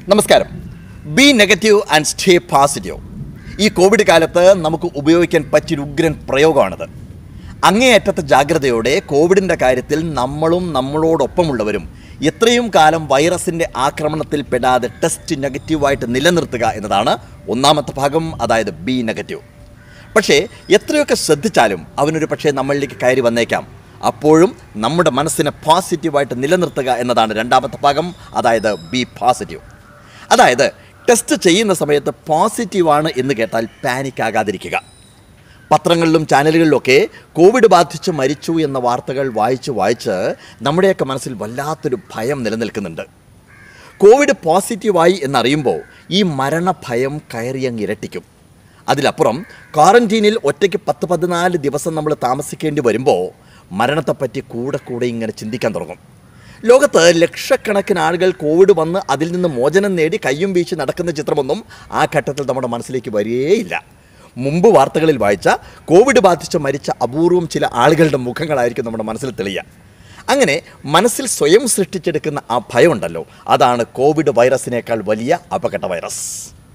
നമസ്കാരം be negative and stay positive ഈ Covid കാലത്ത് നമുക്ക് ഉപയോഗിക്കാൻ പറ്റിയൊരു ഉഗ്രൻ പ്രയോഗമാണിത് അങ്ങേയറ്റത്തെ ജാഗ്രതയോടെ കോവിഡിൻ്റെ കാര്യത്തിൽ നമ്മളും നമ്മളോടൊപ്പമുള്ളവരും എത്രയും കാലം വൈറസിൻ്റെ ആക്രമണത്തിൽ പെടാതെ ടെസ്റ്റ് നെഗറ്റീവായിട്ട് നിലനിർത്തുക എന്നതാണ് ഒന്നാമത്തെ ഭാഗം അതായത് ബി നെഗറ്റീവ് പക്ഷേ എത്രയൊക്കെ ശ്രദ്ധിച്ചാലും അവനൊരു പക്ഷേ നമ്മളിലേക്ക് കയറി വന്നേക്കാം അപ്പോഴും നമ്മുടെ മനസ്സിനെ പോസിറ്റീവായിട്ട് നിലനിർത്തുക എന്നതാണ് രണ്ടാമത്തെ ഭാഗം അതായത് ബി പോസിറ്റീവ് അതായത് ടെസ്റ്റ് ചെയ്യുന്ന സമയത്ത് പോസിറ്റീവാണ് എന്ന് കേട്ടാൽ പാനിക് ആകാതിരിക്കുക പത്രങ്ങളിലും ചാനലുകളിലൊക്കെ കോവിഡ് ബാധിച്ച് മരിച്ചു എന്ന വാർത്തകൾ വായിച്ച് വായിച്ച് നമ്മുടെയൊക്കെ മനസ്സിൽ വല്ലാത്തൊരു ഭയം നിലനിൽക്കുന്നുണ്ട് കോവിഡ് പോസിറ്റീവായി എന്നറിയുമ്പോൾ ഈ മരണഭയം കയറിയങ്ങ് ഇരട്ടിക്കും അതിലപ്പുറം ക്വാറന്റീനിൽ ഒറ്റയ്ക്ക് പത്ത് പതിനാല് ദിവസം നമ്മൾ താമസിക്കേണ്ടി വരുമ്പോൾ മരണത്തെപ്പറ്റി കൂടെ കൂടെ ഇങ്ങനെ ചിന്തിക്കാൻ തുടങ്ങും ലോകത്ത് ലക്ഷക്കണക്കിന് ആളുകൾ കോവിഡ് വന്ന് അതിൽ നിന്ന് മോചനം നേടി കയ്യും വീശി നടക്കുന്ന ചിത്രമൊന്നും ആ ഘട്ടത്തിൽ നമ്മുടെ മനസ്സിലേക്ക് വരികയില്ല മുമ്പ് വാർത്തകളിൽ വായിച്ച കോവിഡ് ബാധിച്ച് മരിച്ച അപൂർവം ചില ആളുകളുടെ മുഖങ്ങളായിരിക്കും നമ്മുടെ മനസ്സിൽ തെളിയുക അങ്ങനെ മനസ്സിൽ സ്വയം സൃഷ്ടിച്ചെടുക്കുന്ന ആ ഭയമുണ്ടല്ലോ അതാണ് കോവിഡ് വൈറസിനേക്കാൾ വലിയ അപകട വൈറസ്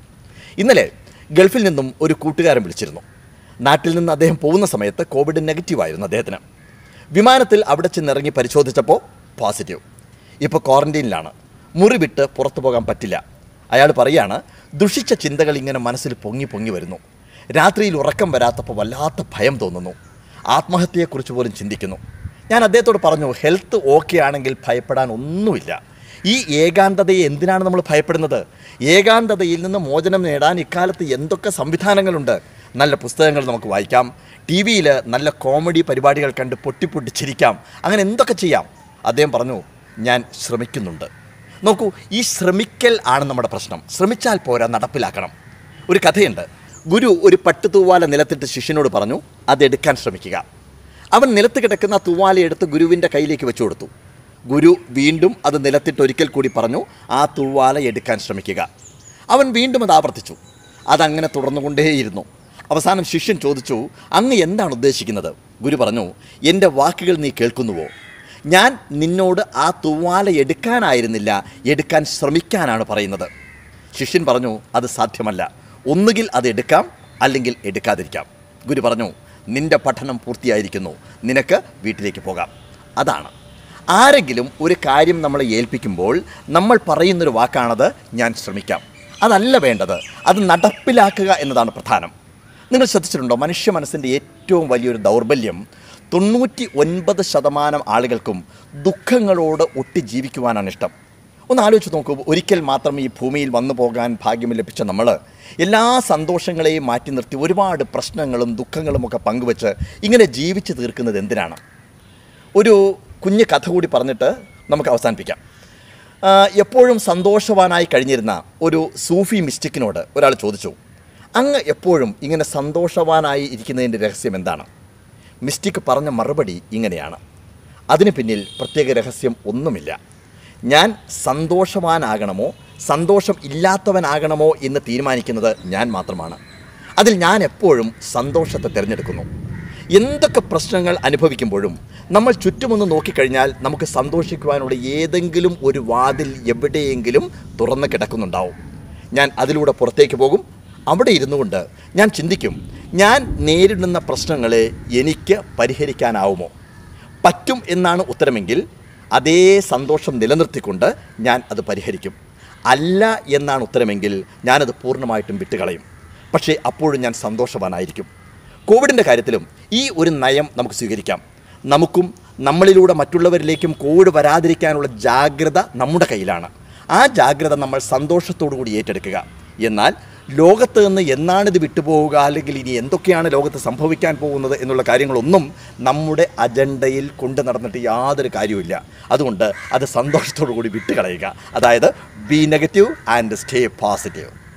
ഇന്നലെ ഗൾഫിൽ നിന്നും ഒരു കൂട്ടുകാരൻ വിളിച്ചിരുന്നു നാട്ടിൽ നിന്ന് അദ്ദേഹം പോകുന്ന സമയത്ത് കോവിഡ് നെഗറ്റീവ് ആയിരുന്നു അദ്ദേഹത്തിന് വിമാനത്തിൽ അവിടെ ചെന്നിറങ്ങി പരിശോധിച്ചപ്പോൾ പോസിറ്റീവ് ഇപ്പോൾ ക്വാറന്റീനിലാണ് മുറി വിട്ട് പുറത്തു പോകാൻ പറ്റില്ല അയാൾ പറയാണ് ദുഷിച്ച ചിന്തകൾ ഇങ്ങനെ മനസ്സിൽ പൊങ്ങി പൊങ്ങി വരുന്നു രാത്രിയിൽ ഉറക്കം വരാത്തപ്പോൾ വല്ലാത്ത ഭയം തോന്നുന്നു ആത്മഹത്യയെക്കുറിച്ച് പോലും ചിന്തിക്കുന്നു ഞാൻ അദ്ദേഹത്തോട് പറഞ്ഞു ഹെൽത്ത് ഓക്കെ ആണെങ്കിൽ ഭയപ്പെടാൻ ഒന്നുമില്ല ഈ ഏകാന്തതയെ എന്തിനാണ് നമ്മൾ ഭയപ്പെടുന്നത് ഏകാന്തതയിൽ നിന്ന് മോചനം നേടാൻ ഇക്കാലത്ത് എന്തൊക്കെ സംവിധാനങ്ങളുണ്ട് നല്ല പുസ്തകങ്ങൾ നമുക്ക് വായിക്കാം ടി വിയിൽ നല്ല കോമഡി പരിപാടികൾ കണ്ട് പൊട്ടിപ്പൊട്ടി ചിരിക്കാം അങ്ങനെ എന്തൊക്കെ ചെയ്യാം അദ്ദേഹം പറഞ്ഞു ഞാൻ ശ്രമിക്കുന്നുണ്ട് നോക്കൂ ഈ ശ്രമിക്കൽ ആണ് നമ്മുടെ പ്രശ്നം ശ്രമിച്ചാൽ പോരാ നടപ്പിലാക്കണം ഒരു കഥയുണ്ട് ഗുരു ഒരു പട്ടുതൂവാല നിലത്തിട്ട് ശിഷ്യനോട് പറഞ്ഞു അതെടുക്കാൻ ശ്രമിക്കുക അവൻ നിലത്ത് കിടക്കുന്ന ആ തൂവാല എടുത്ത് ഗുരുവിൻ്റെ കയ്യിലേക്ക് വെച്ചു കൊടുത്തു ഗുരു വീണ്ടും അത് നിലത്തിട്ട് ഒരിക്കൽ കൂടി പറഞ്ഞു ആ തൂവാല എടുക്കാൻ ശ്രമിക്കുക അവൻ വീണ്ടും അത് ആവർത്തിച്ചു അതങ്ങനെ തുടർന്നുകൊണ്ടേയിരുന്നു അവസാനം ശിഷ്യൻ ചോദിച്ചു അങ്ങ് എന്താണ് ഉദ്ദേശിക്കുന്നത് ഗുരു പറഞ്ഞു എൻ്റെ വാക്കുകൾ നീ കേൾക്കുന്നുവോ ഞാൻ നിന്നോട് ആ തൂവാല എടുക്കാനായിരുന്നില്ല എടുക്കാൻ ശ്രമിക്കാനാണ് പറയുന്നത് ശിഷ്യൻ പറഞ്ഞു അത് സാധ്യമല്ല ഒന്നുകിൽ അത് എടുക്കാം അല്ലെങ്കിൽ എടുക്കാതിരിക്കാം ഗുരു പറഞ്ഞു നിന്റെ പഠനം പൂർത്തിയായിരിക്കുന്നു നിനക്ക് വീട്ടിലേക്ക് പോകാം അതാണ് ആരെങ്കിലും ഒരു കാര്യം നമ്മളെ ഏൽപ്പിക്കുമ്പോൾ നമ്മൾ പറയുന്നൊരു വാക്കാണത് ഞാൻ ശ്രമിക്കാം അതല്ല വേണ്ടത് അത് നടപ്പിലാക്കുക എന്നതാണ് പ്രധാനം നിങ്ങൾ ശ്രദ്ധിച്ചിട്ടുണ്ടോ മനുഷ്യ മനസ്സിൻ്റെ ഏറ്റവും വലിയൊരു ദൗർബല്യം തൊണ്ണൂറ്റി ഒൻപത് ശതമാനം ആളുകൾക്കും ദുഃഖങ്ങളോട് ഒട്ടി ജീവിക്കുവാനാണ് ഇഷ്ടം ഒന്ന് ആലോചിച്ച് നോക്കൂ ഒരിക്കൽ മാത്രം ഈ ഭൂമിയിൽ വന്നു പോകാൻ ഭാഗ്യം ലഭിച്ച നമ്മൾ എല്ലാ സന്തോഷങ്ങളെയും മാറ്റി നിർത്തി ഒരുപാട് പ്രശ്നങ്ങളും ദുഃഖങ്ങളും ഒക്കെ പങ്കുവെച്ച് ഇങ്ങനെ ജീവിച്ചു തീർക്കുന്നത് എന്തിനാണ് ഒരു കുഞ്ഞു കഥ കൂടി പറഞ്ഞിട്ട് നമുക്ക് അവസാനിപ്പിക്കാം ആ, എപ്പോഴും സന്തോഷവാനായി കഴിഞ്ഞിരുന്ന ഒരു സൂഫി മിസ്റ്റിക്കിനോട് ഒരാൾ ചോദിച്ചു അങ്ങ് എപ്പോഴും ഇങ്ങനെ സന്തോഷവാനായി ഇരിക്കുന്നതിൻ്റെ രഹസ്യം എന്താണ് മിസ്റ്റിക് പറഞ്ഞ മറുപടി ഇങ്ങനെയാണ് അതിന് പിന്നിൽ പ്രത്യേക രഹസ്യം ഒന്നുമില്ല ഞാൻ സന്തോഷവാനാകണമോ സന്തോഷം ഇല്ലാത്തവനാകണമോ എന്ന് തീരുമാനിക്കുന്നത് ഞാൻ മാത്രമാണ് അതിൽ ഞാൻ എപ്പോഴും സന്തോഷത്തെ തിരഞ്ഞെടുക്കുന്നു എന്തൊക്കെ പ്രശ്നങ്ങൾ അനുഭവിക്കുമ്പോഴും നമ്മൾ ചുറ്റുമൊന്ന് നോക്കിക്കഴിഞ്ഞാൽ നമുക്ക് സന്തോഷിക്കുവാനുള്ള ഏതെങ്കിലും ഒരു വാതിൽ എവിടെയെങ്കിലും തുറന്ന് കിടക്കുന്നുണ്ടാവും ഞാൻ അതിലൂടെ പുറത്തേക്ക് പോകും അവിടെ ഇരുന്നു കൊണ്ട് ഞാൻ ചിന്തിക്കും ഞാൻ നേരിടുന്ന പ്രശ്നങ്ങളെ എനിക്ക് പരിഹരിക്കാനാവുമോ പറ്റും എന്നാണ് ഉത്തരമെങ്കിൽ അതേ സന്തോഷം നിലനിർത്തിക്കൊണ്ട് ഞാൻ അത് പരിഹരിക്കും അല്ല എന്നാണ് ഉത്തരമെങ്കിൽ ഞാനത് പൂർണ്ണമായിട്ടും വിട്ടുകളയും പക്ഷേ അപ്പോഴും ഞാൻ സന്തോഷവാനായിരിക്കും കോവിഡിൻ്റെ കാര്യത്തിലും ഈ ഒരു നയം നമുക്ക് സ്വീകരിക്കാം നമുക്കും നമ്മളിലൂടെ മറ്റുള്ളവരിലേക്കും കോവിഡ് വരാതിരിക്കാനുള്ള ജാഗ്രത നമ്മുടെ കയ്യിലാണ് ആ ജാഗ്രത നമ്മൾ സന്തോഷത്തോടു കൂടി ഏറ്റെടുക്കുക എന്നാൽ ലോകത്ത് നിന്ന് എന്നാണിത് വിട്ടുപോവുക അല്ലെങ്കിൽ ഇനി എന്തൊക്കെയാണ് ലോകത്ത് സംഭവിക്കാൻ പോകുന്നത് എന്നുള്ള കാര്യങ്ങളൊന്നും നമ്മുടെ അജണ്ടയിൽ കൊണ്ടു നടന്നിട്ട് യാതൊരു കാര്യവുമില്ല അതുകൊണ്ട് അത് സന്തോഷത്തോടു കൂടി വിട്ടുകളയുക അതായത് be negative and stay positive